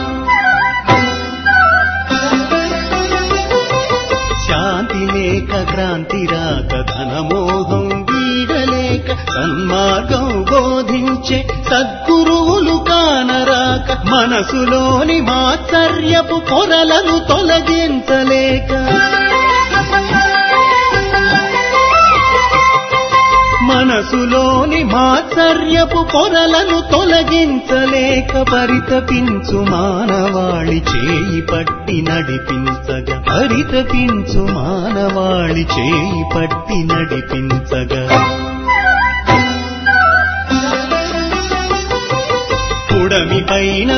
శాంతి లేక క్రాంతి రాక ధనమోహం వీడలేక సన్మార్గం బోధించే సద్గురువులు కానరాక మనసులోని మాత్సర్యపు పొరలను తొలగించలేక మనసులోని మాత్సర్యపు పొరలను తొలగించలేక పరితపించు మానవాళి చేయి పట్టి నడిపించగా పరితపించు మానవాళి చేయి పట్టి నడిపించగా పుడమి పైన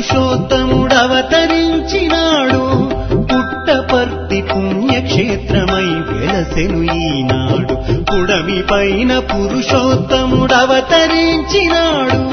పురుషోత్తముడవతరించినాడు పుట్టపర్తి పుణ్యక్షేత్రమై వెలసెను ఈనాడు పుడమి పైన పురుషోత్తముడవతరించినాడు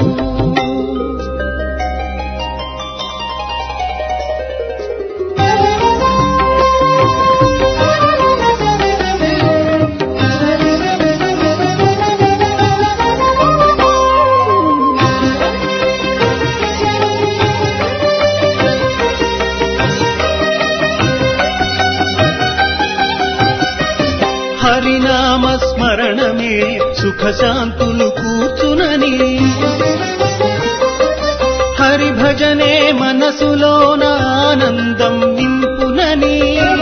హరినామ స్మరణమే సుఖశాంతులు కూర్చునని హరి భజనే మనసులోన ఆనందం నింపునని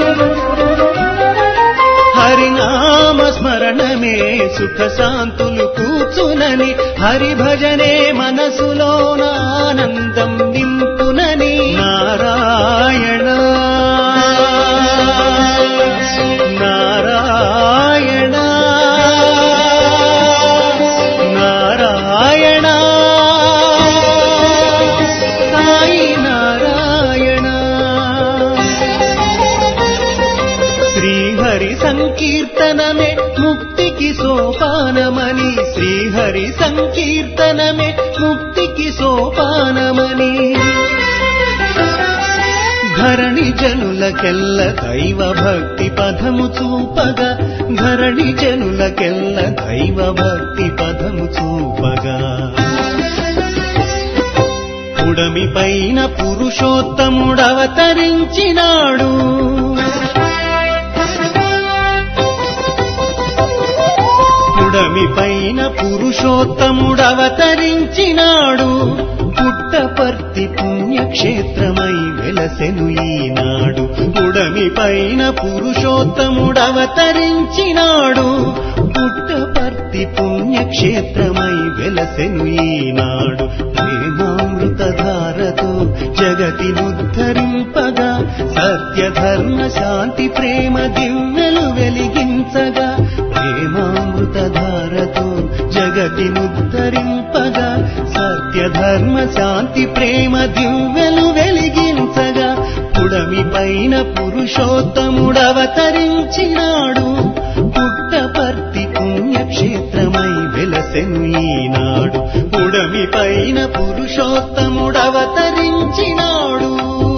హరినామ స్మరణమే సుఖశాంతులు కూర్చునని హరి భజనే మనసులోన ఆనందం నింపునని నారాయణ సంకీర్తనమే ముక్తికి సోపానమని శ్రీహరి సంకీర్తనమే ముక్తికి సోపానమని ధరణి జనులకెల్ల దైవ భక్తి పదము చూపగా ధరణి జనులకెల్ల దైవ భక్తి పదము చూపగా పుడమి పైన పురుషోత్తముడవతరించినాడు పుడమి పైన పురుషోత్తముడవతరించినాడు పుట్టపర్తి పుణ్యక్షేత్రమై వెలసెను ఈనాడు పుడమి పైన పురుషోత్తముడవతరించినాడు పుట్టపర్తి పుణ్యక్షేత్రమై వెలసెను ఈనాడు ప్రేమామృతధారతో జగతినుద్ధరింపగా సత్యధర్మ శాంతి ప్రేమ దివ్యలు వెలిగించగా ప్రేమామృతధారతో జగతినుద్ధరింపగా సత్యధర్మ శాంతి ప్రేమ దివ్యలు వెలిగించగా పుడమి పైన పురుషోత్తముడవతరించినాడు పుట్టపర్తి పుణ్యక్షేత్రమై వెలసెను ఈనాడు పుడమి పైన పురుషోత్తముడవతరించినాడు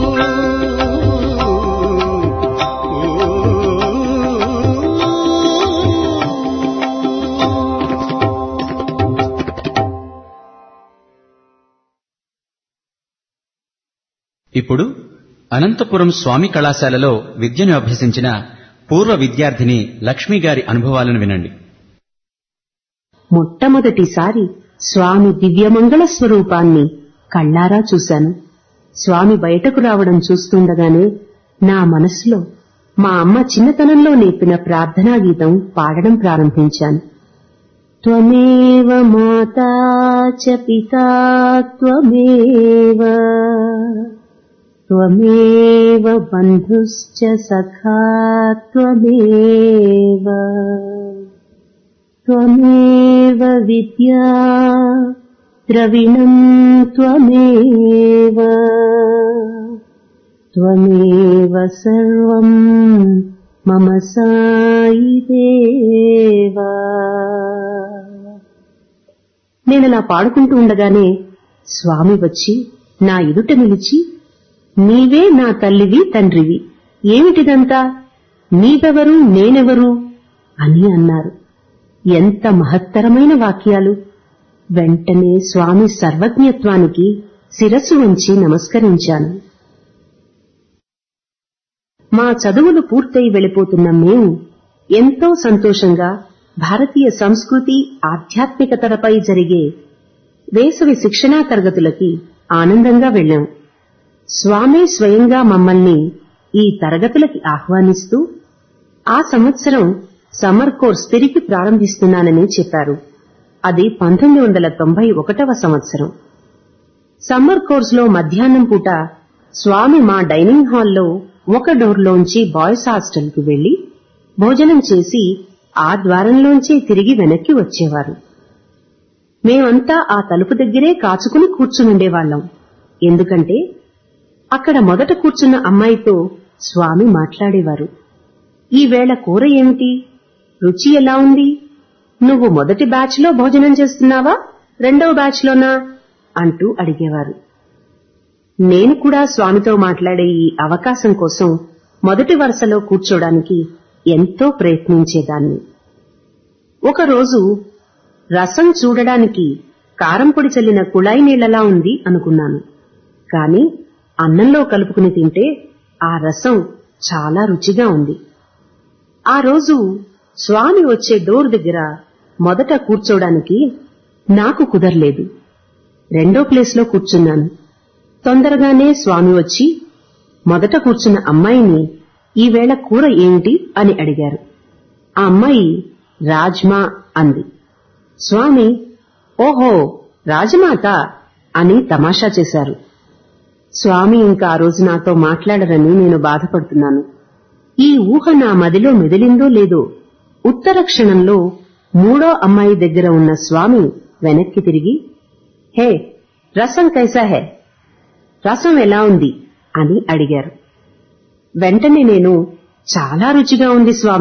ఇప్పుడు అనంతపురం స్వామి కళాశాలలో విద్యను అభ్యసించిన పూర్వ విద్యార్థిని లక్ష్మి గారి అనుభవాలను వినండి మొట్టమొదటిసారి స్వామి దివ్యమంగళ స్వరూపాన్ని కళ్ళారా చూశాను స్వామి బయటకు రావడం చూస్తుండగానే నా మనసులో మా అమ్మ చిన్నతనంలో నేర్పిన ప్రార్థనా గీతం పాడడం ప్రారంభించాను త్వమేవ మాతా చ పితా త్వమేవ त्वमेव बन्धुश्च सखा त्वमेव त्वमेव विद्या द्रविणम् त्वमेव त्वमेव सर्वम् मम साయి దేవా నేనలా పాడుకుంటూ ఉండగానే స్వామి వచ్చి నా ఎదుట నిలిచి నీవే నా తల్లివి తండ్రివి ఏమిటిదంతా నీవెవరు నేనెవరు అని అన్నారు ఎంత మహత్తరమైన వాక్యాలు వెంటనే స్వామి సర్వజ్ఞత్వానికి శిరస్సు ఉంచి నమస్కరించాను మా చదువులు పూర్తయి వెళ్ళిపోతున్న మేము ఎంతో సంతోషంగా భారతీయ సంస్కృతి ఆధ్యాత్మికతలపై జరిగే వేసవి శిక్షణా తరగతులకి ఆనందంగా వెళ్ళాం స్వామే స్వయంగా మమ్మల్ని ఈ తరగతులకి ఆహ్వానిస్తూ ఆ సంవత్సరం సమ్మర్ కోర్స్ తిరిగి ప్రారంభిస్తున్నానని చెప్పారు అది పంతొమ్మిది వందల తొంభై ఒకటవ సంవత్సరం సమ్మర్ కోర్సులో మధ్యాహ్నం పూట స్వామి మా డైనింగ్ హాల్లో ఒక డోర్లోంచి బాయ్స్ హాస్టల్కు వెళ్లి భోజనం చేసి ఆ ద్వారంలోంచి తిరిగి వెనక్కి వచ్చేవారు మేమంతా ఆ తలుపు దగ్గరే కాచుకుని కూర్చునుండేవాళ్లం ఎందుకంటే అక్కడ మొదట కూర్చున్న అమ్మాయితో స్వామి మాట్లాడేవారు ఈ వేళ కూర ఏమిటి రుచి ఎలా ఉంది నువ్వు మొదటి బ్యాచ్లో భోజనం చేస్తున్నావా రెండవ బ్యాచ్లోనా అంటూ అడిగేవారు నేను కూడా స్వామితో మాట్లాడే ఈ అవకాశం కోసం మొదటి వరుసలో కూర్చోడానికి ఎంతో ప్రయత్నించేదాన్ని ఒకరోజు రసం చూడడానికి కారంపొడి చల్లిన కుళాయి నీళ్లలా ఉంది అనుకున్నాను కాని అన్నంలో కలుపుకుని తింటే ఆ రసం చాలా రుచిగా ఉంది ఆ రోజు స్వామి వచ్చే డోర్ దగ్గర మొదట కూర్చోడానికి నాకు కుదరలేదు రెండో ప్లేస్లో కూర్చున్నాను తొందరగానే స్వామి వచ్చి మొదట కూర్చున్న అమ్మాయిని ఈవేళ కూర ఏమిటి అని అడిగారు ఆ అమ్మాయి రాజ్మా అంది స్వామి ఓహో రాజమాత అని తమాషా చేశారు స్వామి ఇంకా ఆ రోజు నాతో మాట్లాడరని నేను బాధపడుతున్నాను ఈ ఊహ నా మదిలో మెదిలిందో లేదో ఉత్తర క్షణంలో మూడో అమ్మాయి దగ్గర ఉన్న స్వామి వెనక్కి తిరిగి హే రసం కైసా హే రసం ఎలా ఉంది అని అడిగారు వెంటనే నేను చాలా రుచిగా ఉంది స్వామి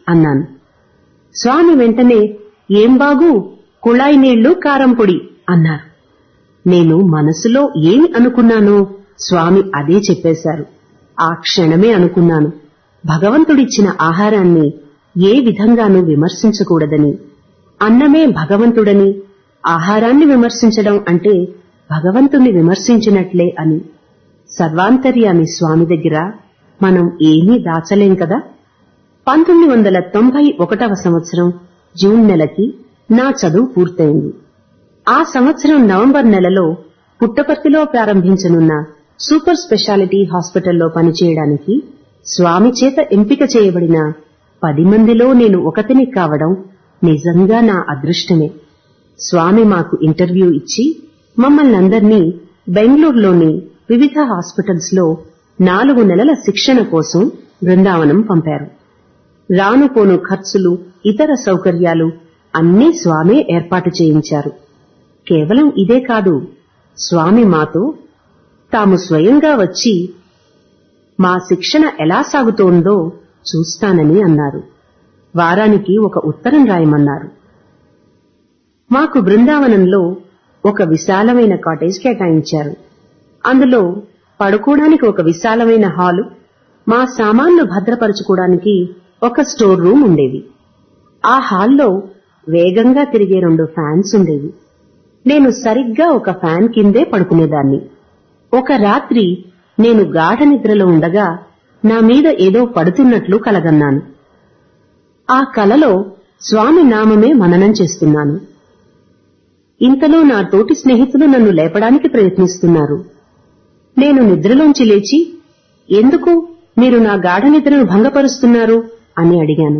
అన్నాను స్వామి వెంటనే ఏం బాగు కుళాయి నీళ్లు కారం పొడి అన్నారు నేను మనసులో ఏమి అనుకున్నానో స్వామి అదే చెప్పేశారు ఆ క్షణమే అనుకున్నాను భగవంతుడిచ్చిన ఆహారాన్ని ఏ విధంగానూ విమర్శించకూడదని అన్నమే భగవంతుడని ఆహారాన్ని విమర్శించడం అంటే భగవంతుణ్ణి విమర్శించినట్లే అని సర్వాంతర్యామి స్వామి దగ్గర మనం ఏమీ దాచలేం కదా పంతొమ్మిది వందల తొంభై ఒకటవ సంవత్సరం జూన్ నెలకి నా చదువు పూర్తయింది ఆ సంవత్సరం నవంబర్ నెలలో పుట్టపర్తిలో ప్రారంభించనున్న సూపర్ స్పెషాలిటీ హాస్పిటల్లో పనిచేయడానికి స్వామి చేత ఎంపిక చేయబడిన పది మందిలో నేను ఒకతిని కావడం నిజంగా నా అదృష్టమే స్వామి మాకు ఇంటర్వ్యూ ఇచ్చి మమ్మల్ని అందర్నీ బెంగళూరులోని వివిధ హాస్పిటల్స్ లో నాలుగు నెలల శిక్షణ కోసం బృందావనం పంపారు రానుపోను ఖర్చులు ఇతర సౌకర్యాలు అన్నీ స్వామే ఏర్పాటు చేయించారు కేవలం ఇదే కాదు స్వామి మాతో తాము స్వయంగా వచ్చి మా శిక్షణ ఎలా సాగుతోందో చూస్తానని అన్నారు వారానికి ఒక ఉత్తరం రాయమన్నారు మాకు బృందావనంలో ఒక విశాలమైన కాటేజ్ కేటాయించారు అందులో పడుకోవడానికి ఒక విశాలమైన హాలు మా సామాన్లు భద్రపరచుకోవడానికి ఒక స్టోర్ రూమ్ ఉండేది ఆ హాల్లో వేగంగా తిరిగే రెండు ఫ్యాన్స్ ఉండేవి నేను సరిగ్గా ఒక ఫ్యాన్ కిందే పడుకునేదాన్ని ఒక రాత్రి నేను గాఢ నిద్రలో ఉండగా నా మీద ఏదో పడుతున్నట్లు కలగన్నాను ఆ కలలో స్వామి నామమే మననం చేస్తున్నాను ఇంతలో నా తోటి స్నేహితులు నన్ను లేపడానికి ప్రయత్నిస్తున్నారు నేను నిద్రలోంచి లేచి ఎందుకు మీరు నా గాఢ నిద్రను భంగపరుస్తున్నారు అని అడిగాను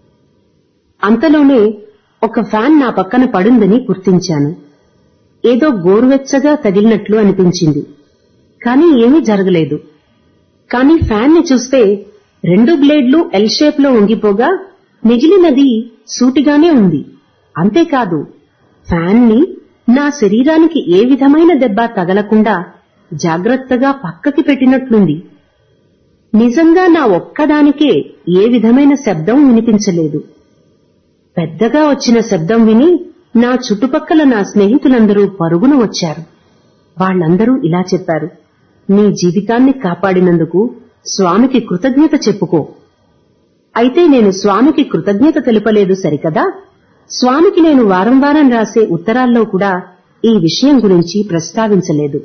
అంతలోనే ఒక ఫ్యాన్ నా పక్కన పడుందని గుర్తించాను ఏదో గోరువెచ్చగా తగిలినట్లు అనిపించింది కానీ ఏమీ జరగలేదు కానీ ఫ్యాన్ ని చూస్తే రెండు బ్లేడ్లు ఎల్ షేప్ లో ఉంగిపోగా మిగిలినది సూటిగానే ఉంది అంతేకాదు ఫ్యాన్ ని నా శరీరానికి ఏ విధమైన దెబ్బ తగలకుండా జాగ్రత్తగా పక్కకి పెట్టినట్లుంది నిజంగా నా ఒక్కదానికే ఏ విధమైన శబ్దం వినిపించలేదు పెద్దగా వచ్చిన శబ్దం విని నా చుట్టుపక్కల నా స్నేహితులందరూ పరుగున వచ్చారు వాళ్ళందరూ ఇలా చెప్పారు నీ జీవితాన్ని కాపాడినందుకు స్వామికి కృతజ్ఞత చెప్పుకో అయితే నేను స్వామికి కృతజ్ఞత తెలుపలేదు సరికదా స్వామికి నేను వారం వారం రాసే ఉత్తరాల్లో కూడా ఈ విషయం గురించి ప్రస్తావించలేదు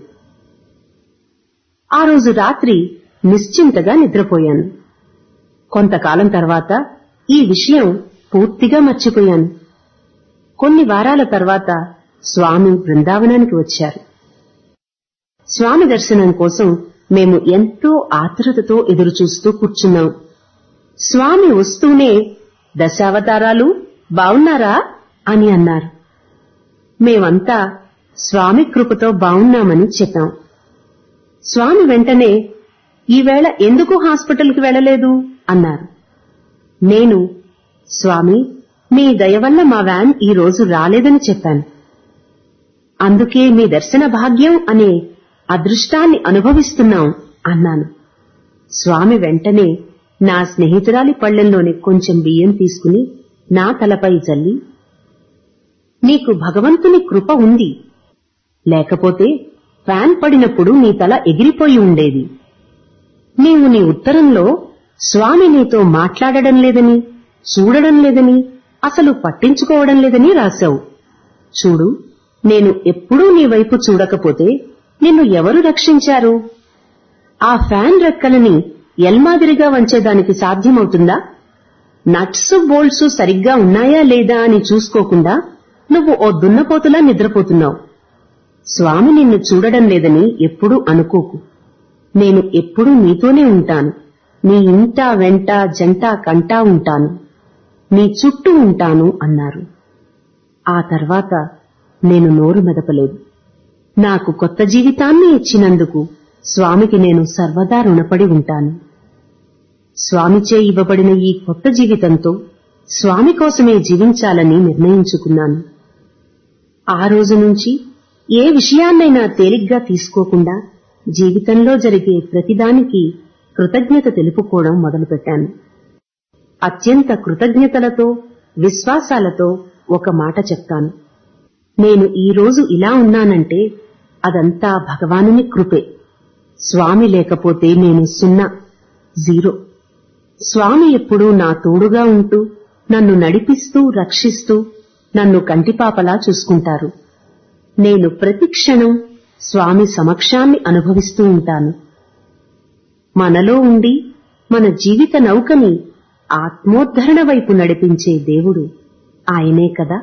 ఆ రోజు రాత్రి నిశ్చింతగా నిద్రపోయాను కొంతకాలం తర్వాత ఈ విషయం పూర్తిగా మర్చిపోయాను కొన్ని వారాల తర్వాత స్వామి బృందావనానికి వచ్చారు స్వామి దర్శనం కోసం మేము ఎంతో ఆతురతతో ఎదురుచూస్తూ కూర్చున్నాం స్వామి వస్తూనే దశావతారాలు బావున్నారా అని అన్నారు మేమంతా స్వామి కృపతో బావున్నామని చెప్పాం స్వామి వెంటనే ఈవేళ ఎందుకు హాస్పిటల్కి వెళ్ళలేదు అన్నారు నేను స్వామి మీ దయ వల్ల మా వ్యాన్ ఈ రోజు రాలేదని చెప్పాను అందుకే మీ దర్శన భాగ్యం అనే అదృష్టాన్ని అనుభవిస్తున్నాం అన్నాను స్వామి వెంటనే నా స్నేహితురాలి పళ్ళెంలోని కొంచెం బియ్యం తీసుకుని నా తలపై జల్లి నీకు భగవంతుని కృప ఉంది లేకపోతే ఫ్యాన్ పడినప్పుడు నీ తల ఎగిరిపోయి ఉండేది నీవు నీ ఉత్తరంలో స్వామి నీతో మాట్లాడడం లేదని చూడడం లేదని అసలు పట్టించుకోవడం లేదని రాశావు చూడు నేను ఎప్పుడూ నీ వైపు చూడకపోతే నిన్ను ఎవరు రక్షించారు ఆ ఫ్యాన్ రెక్కలని ఎల్మాదిరిగా వంచేదానికి సాధ్యమవుతుందా నట్స్ బోల్ట్స్ సరిగ్గా ఉన్నాయా లేదా అని చూసుకోకుండా నువ్వు ఓ దున్నపోతులా నిద్రపోతున్నావు స్వామి నిన్ను చూడడం లేదని ఎప్పుడూ అనుకోకు నేను ఎప్పుడూ నీతోనే ఉంటాను నీ ఇంట వెంట జంట కంటా ఉంటాను నీ చుట్టూ ఉంటాను అన్నారు ఆ తర్వాత నేను నోరు మెదపలేదు నాకు కొత్త జీవితాన్ని ఇచ్చినందుకు స్వామికి నేను సర్వదా రుణపడి ఉంటాను స్వామిచే ఇవ్వబడిన ఈ కొత్త జీవితంతో స్వామి కోసమే జీవించాలని నిర్ణయించుకున్నాను ఆ రోజు నుంచి ఏ విషయాన్నైనా తేలిగ్గా తీసుకోకుండా జీవితంలో జరిగే ప్రతిదానికి కృతజ్ఞత తెలుపుకోవడం మొదలుపెట్టాను అత్యంత కృతజ్ఞతలతో విశ్వాసాలతో ఒక మాట చెప్తాను నేను ఈ రోజు ఇలా ఉన్నానంటే అదంతా భగవానుని కృపే స్వామి లేకపోతే నేను సున్నా జీరో స్వామి ఎప్పుడూ నా తోడుగా ఉంటూ నన్ను నడిపిస్తూ రక్షిస్తూ నన్ను కంటిపాపలా చూసుకుంటారు నేను ప్రతి క్షణం స్వామి సమక్షాన్ని అనుభవిస్తూ ఉంటాను మనలో ఉండి మన జీవిత నౌకని ఆత్మోద్ధరణ వైపు నడిపించే దేవుడు ఆయనే కదా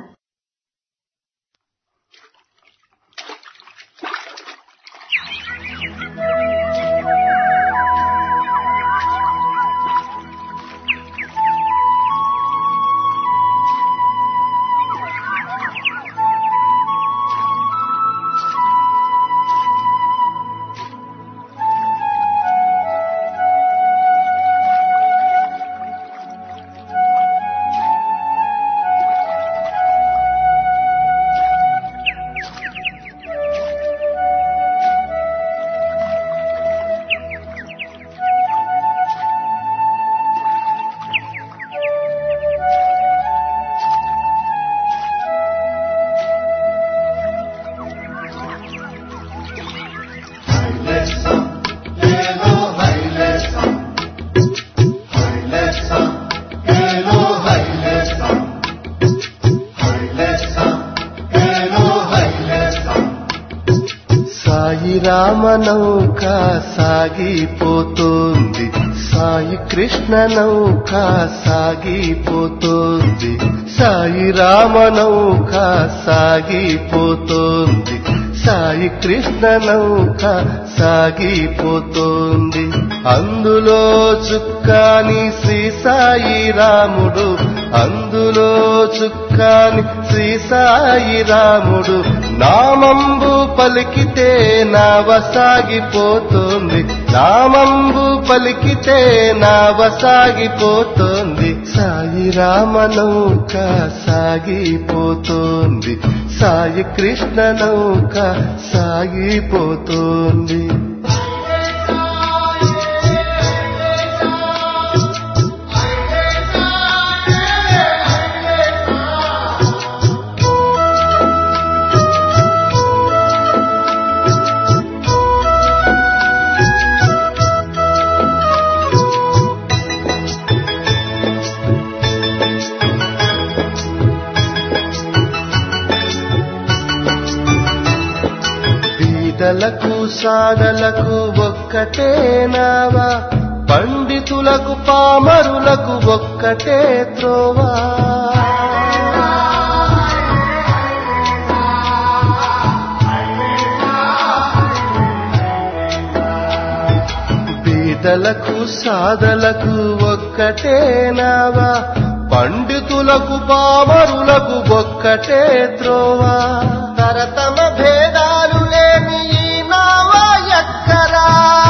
సాయి రామనౌక సాగిపోతోంది సాయి కృష్ణ నౌక సాగిపోతోంది సాయి రామనౌక సాగిపోతోంది సాయి కృష్ణ నౌక సాగిపోతోంది అందులో చుక్కాని శ్రీ సాయి రాముడు అందులో చుక్కాని శ్రీ సాయి రాముడు నామంబు పలికితే నావ సాగిపోతోంది నామంబు పలికితే నావ సాగిపోతోంది సాయి రామనౌక సాగిపోతోంది సాయి కృష్ణ నౌక సాగిపోతోంది బీదలకు సాదలకు ఒక్కటే నావా పండితులకు పామరులకు ఒక్కటే త్రోవా బీదలకు సాదలకు ఒక్కటే నావా పండితులకు పామరులకు ఒక్కటే త్రోవా తరతమ భేదాలు లేని ఈ నావా ఎక్కరా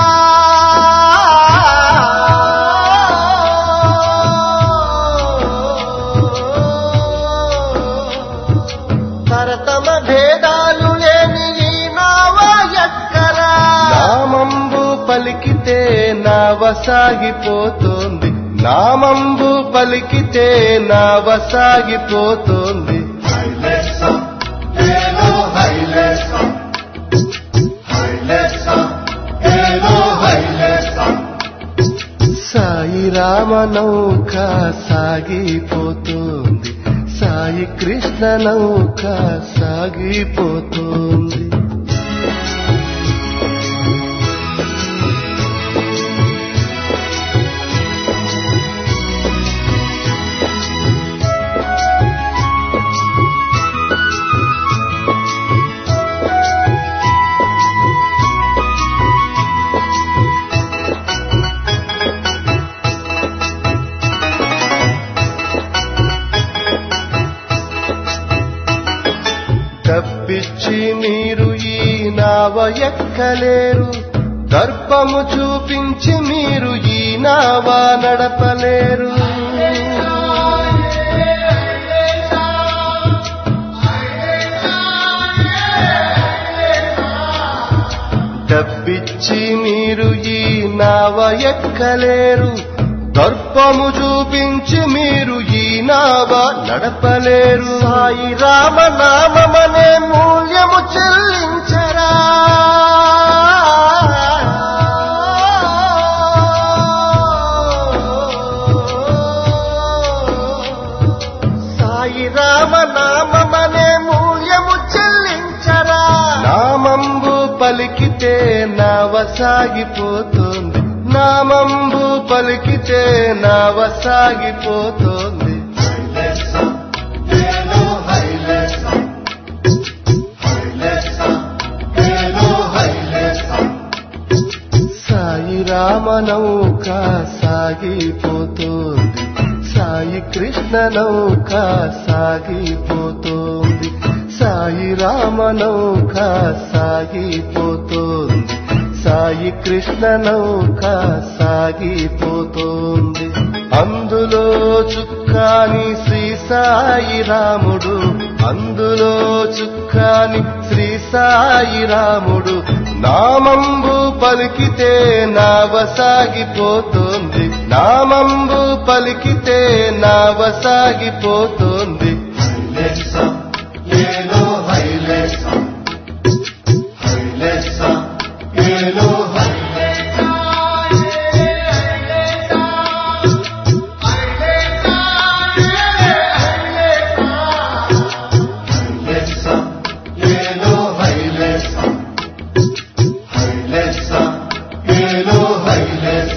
తరతమ భేదాలు లేని ఈ నావా ఎక్కరా నామంబు పలికితే నావ సాగిపోతోంది నామంబు పలికితే నావ సాగిపోతోంది సాయి రామనౌక సాగిపోతోంది సాయి కృష్ణ నౌక సాగిపోతోంది తప్పిచ్చి మీరు ఈ నావ ఎక్కలేరు దర్పము చూపించి మీరు ఈ నావ నడపలేరు డబ్బిచ్చి మీరు ఈ నావ ఎక్కలేరు దర్పము చూపించి మీరు ఈ నావ నడపలేరు సాయి రామ నామమనే మూల్యము చెల్లించరా సాయి రామ నామమనే మూల్యము చెల్లించరా నామంబు పలికితే నావ సాగిపోతుంది నామంబు పలికితే నావ సాగిపోతుంది సాయి రామ నౌక సాగిపోతోంది సాయి కృష్ణ నౌక సాగిపోతోంది సాయి రామ నౌక సాగిపోతోంది సాయి కృష్ణ నౌక సాగిపోతోంది అందులో చుక్కాని శ్రీ సాయి రాముడు అందులో చుక్కాని శ్రీ సాయి రాముడు నామంబు పలికితే నావ సాగిపోతోంది నామంబు పలికితే నావ సాగిపోతోంది ఏలో హైలేస హైలేస ఏలో ఏలో హైలేస హైలేస ఏలో హైలేస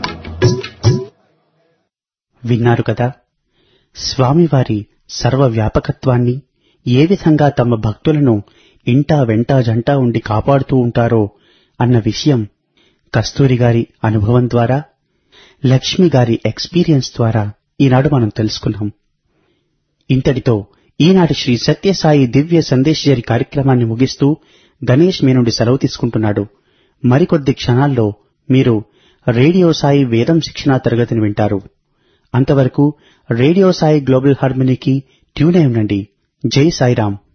విన్నారు కదా స్వామివారి సర్వవ్యాపకత్వాన్ని ఏ విధంగా తమ భక్తులను ఇంటా వెంటా జంటా ఉండి కాపాడుతూ ఉంటారో అన్న విషయం కస్తూరి గారి అనుభవం ద్వారా లక్ష్మి గారి ఎక్స్పీరియన్స్ ద్వారా ఈనాడు మనం తెలుసుకున్నాం ఇంతటితో ఈనాటి శ్రీ సత్యసాయి దివ్య సందేశజరి కార్యక్రమాన్ని ముగిస్తూ గణేష్ మీ నుండి సెలవు తీసుకుంటున్నాడు మరికొద్ది క్షణాల్లో మీరు రేడియో సాయి వేదం శిక్షణా తరగతిని వింటారు అంతవరకు రేడియో సాయి గ్లోబల్ హార్మనీకి ట్యూన్ అయి ఉండండి జై సాయిరాం